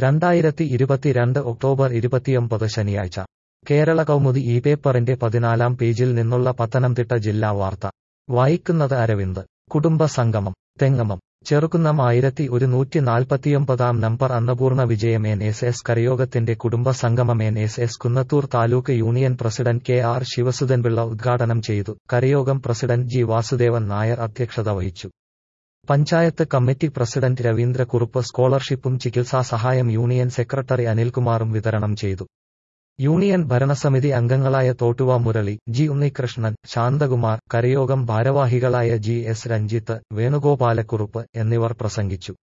രണ്ടായിരത്തി ഇരുപത്തിരണ്ട് ഒക്ടോബർ ഇരുപത്തിയൊമ്പത് ശനിയാഴ്ച കേരള കൗമുദി ഈ പേപ്പറിന്റെ പതിനാലാം പേജിൽ നിന്നുള്ള പത്തനംതിട്ട ജില്ലാ വാർത്ത വായിക്കുന്നത് അരവിന്ദ് കുടുംബ സംഗമം തെങ്ങമം ചെറുക്കുന്നം ആയിരത്തി ഒരുന്നൂറ്റി നാൽപ്പത്തിയൊമ്പതാം നമ്പർ അന്നപൂർണ വിജയം എൻ എസ് എസ് കരയോഗത്തിന്റെ കുടുംബ സംഗമം N S S Kunnathur taluk union president K R Sivasudhanpillai ഉദ്ഘാടനം ചെയ്തു കരയോഗം പ്രസിഡന്റ് ജി വാസുദേവൻ നായർ അധ്യക്ഷത വഹിച്ചു പഞ്ചായത്ത് കമ്മിറ്റി പ്രസിഡന്റ് രവീന്ദ്രക്കുറുപ്പ് സ്കോളർഷിപ്പും ചികിത്സാ സഹായം യൂണിയൻ സെക്രട്ടറി അനിൽകുമാറും വിതരണം ചെയ്തു യൂണിയൻ ഭരണസമിതി അംഗങ്ങളായ തോട്ടുവ മുരളി ജി ഉണ്ണികൃഷ്ണൻ ശാന്തകുമാർ കരയോഗം ഭാരവാഹികളായ ജി എസ് രഞ്ജിത്ത് വേണുഗോപാലക്കുറുപ്പ് എന്നിവർ പ്രസംഗിച്ചു